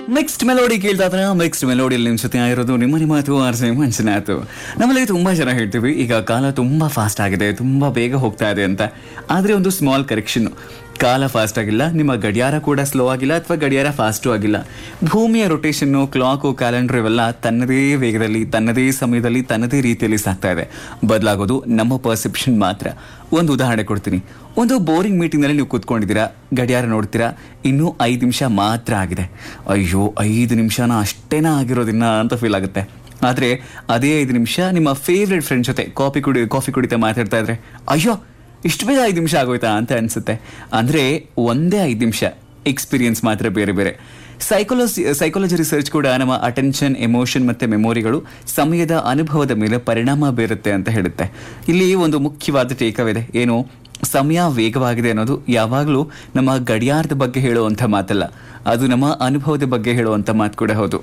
mixed melody ಕೇಳ್ತಾ ಇದ್ರೆ mixed ಮೆಲೋಡಿಯಲ್ಲಿ ನಿಮ್ಮ ಜೊತೆ ಆಗಿರೋದು ನಿಮ್ಮ ನಿಮ್ಮ ಮಾತು ಆರ್ಸೆ ಮಂಜುನಾಥ್ ನಮ್ಮಲ್ಲಿ ತುಂಬಾ ಜನ ಹೇಳ್ತೀವಿ ಈಗ ಕಾಲ ತುಂಬಾ ಫಾಸ್ಟ್ ಆಗಿದೆ ತುಂಬಾ ಬೇಗ ಹೋಗ್ತಾ ಇದೆ ಅಂತ ಆದ್ರೆ ಒಂದು ಸ್ಮಾಲ್ ಕರೆಕ್ಷನ್ ಕಾಲ ಫಾಸ್ಟ್ ಆಗಿಲ್ಲ ನಿಮ್ಮ ಗಡಿಯಾರ ಕೂಡ ಸ್ಲೋ ಆಗಿಲ್ಲ ಅಥವಾ ಗಡಿಯಾರ ಫಾಸ್ಟು ಆಗಿಲ್ಲ ಭೂಮಿಯ ರೊಟೇಷನ್ನು ಕ್ಲಾಕು ಕ್ಯಾಲೆಂಡರ್ ಇವೆಲ್ಲ ತನ್ನದೇ ವೇಗದಲ್ಲಿ ತನ್ನದೇ ಸಮಯದಲ್ಲಿ ತನ್ನದೇ ರೀತಿಯಲ್ಲಿ ಸಾಗ್ತಾ ಇದೆ ಬದಲಾಗೋದು ನಮ್ಮ ಪರ್ಸೆಪ್ಷನ್ ಮಾತ್ರ ಒಂದು ಉದಾಹರಣೆ ಕೊಡ್ತೀನಿ ಒಂದು ಬೋರಿಂಗ್ ಮೀಟಿಂಗ್ನಲ್ಲಿ ನೀವು ಕೂತ್ಕೊಂಡಿದ್ದೀರಾ ಗಡಿಯಾರ ನೋಡ್ತೀರಾ ಇನ್ನೂ ಐದು ನಿಮಿಷ ಮಾತ್ರ ಆಗಿದೆ ಅಯ್ಯೋ ಐದು ನಿಮಿಷನ ಅಷ್ಟೇನಾ ಆಗಿರೋದಿನ್ನ ಅಂತ ಫೀಲ್ ಆಗುತ್ತೆ ಆದರೆ ಅದೇ ಐದು ನಿಮಿಷ ನಿಮ್ಮ ಫೇವ್ರೆಟ್ ಫ್ರೆಂಡ್ ಜೊತೆ ಕಾಫಿ ಕುಡಿ ಕಾಫಿ ಕುಡಿತಾ ಮಾತಾಡ್ತಾ ಇದ್ರೆ ಅಯ್ಯೋ ಇಷ್ಟು ಬೇಗ ಐದು ನಿಮಿಷ ಆಗೋಯ್ತಾ ಅಂತ ಅನ್ಸುತ್ತೆ ಅಂದರೆ ಒಂದೇ ಐದು ನಿಮಿಷ ಎಕ್ಸ್ಪೀರಿಯನ್ಸ್ ಮಾತ್ರ ಬೇರೆ ಬೇರೆ ಸೈಕಾಲಜಿ ಸೈಕಾಲಜಿ ರಿಸರ್ಚ್ ಕೂಡ ನಮ್ಮ ಅಟೆನ್ಷನ್ ಎಮೋಷನ್ ಮತ್ತೆ ಮೆಮೊರಿಗಳು ಸಮಯದ ಅನುಭವದ ಮೇಲೆ ಪರಿಣಾಮ ಬೀರುತ್ತೆ ಅಂತ ಹೇಳುತ್ತೆ ಇಲ್ಲಿ ಒಂದು ಮುಖ್ಯವಾದ ಟೇಕವಿದೆ ಏನು ಸಮಯ ವೇಗವಾಗಿದೆ ಅನ್ನೋದು ಯಾವಾಗಲೂ ನಮ್ಮ ಗಡಿಯಾರದ ಬಗ್ಗೆ ಹೇಳುವಂಥ ಮಾತಲ್ಲ ಅದು ನಮ್ಮ ಅನುಭವದ ಬಗ್ಗೆ ಹೇಳುವಂಥ ಮಾತು ಕೂಡ ಹೌದು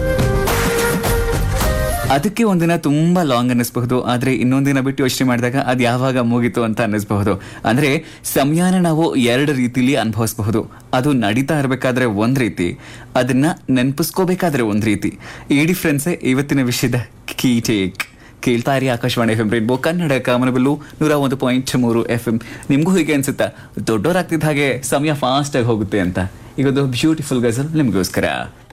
ಅದಕ್ಕೆ ಒಂದಿನ ತುಂಬಾ ಲಾಂಗ್ ಅನ್ನಿಸ್ಬಹುದು ಆದ್ರೆ ಇನ್ನೊಂದಿನ ಬಿಟ್ಟು ಯೋಚನೆ ಮಾಡಿದಾಗ ಅದು ಯಾವಾಗ ಮುಗೀತು ಅಂತ ಅನ್ನಿಸ್ಬಹುದು ಅಂದ್ರೆ ಸಮಯನ ನಾವು ಎರಡು ರೀತಿಲಿ ಅನುಭವಿಸಬಹುದು ಅದು ನಡೀತಾ ಇರಬೇಕಾದ್ರೆ ಒಂದ್ ರೀತಿ ಅದನ್ನ ನೆನಪಿಸ್ಕೋಬೇಕಾದ್ರೆ ಒಂದ್ ರೀತಿ ಈ ಡಿಫ್ರೆನ್ಸೇ ಇವತ್ತಿನ ವಿಷಯದ ಕೀ ಟೇಕ್ ಕೇಳ್ತಾ ಇರಿ ಆಕಾಶವಾಣಿ ಎಫ್ ಎಂ ರೇಡ್ಬೋ ಕನ್ನಡ ಕಾಮನಬಿಲ್ಲು ನೂರ ಒಂದು ಪಾಯಿಂಟ್ ಮೂರು ಎಫ್ ಎಂ ನಿಮಗೂ ಹೀಗೆ ಅನ್ಸುತ್ತಾ ದೊಡ್ಡವರಾಗ್ತಿದ್ದ ಹಾಗೆ ಸಮಯ ಫಾಸ್ಟ್ ಆಗಿ ಹೋಗುತ್ತೆ ಅಂತ ಈಗ ಒಂದು ಬ್ಯೂಟಿಫುಲ್ ಗಜಲ್ ನಿಮಗೋಸ್ಕರ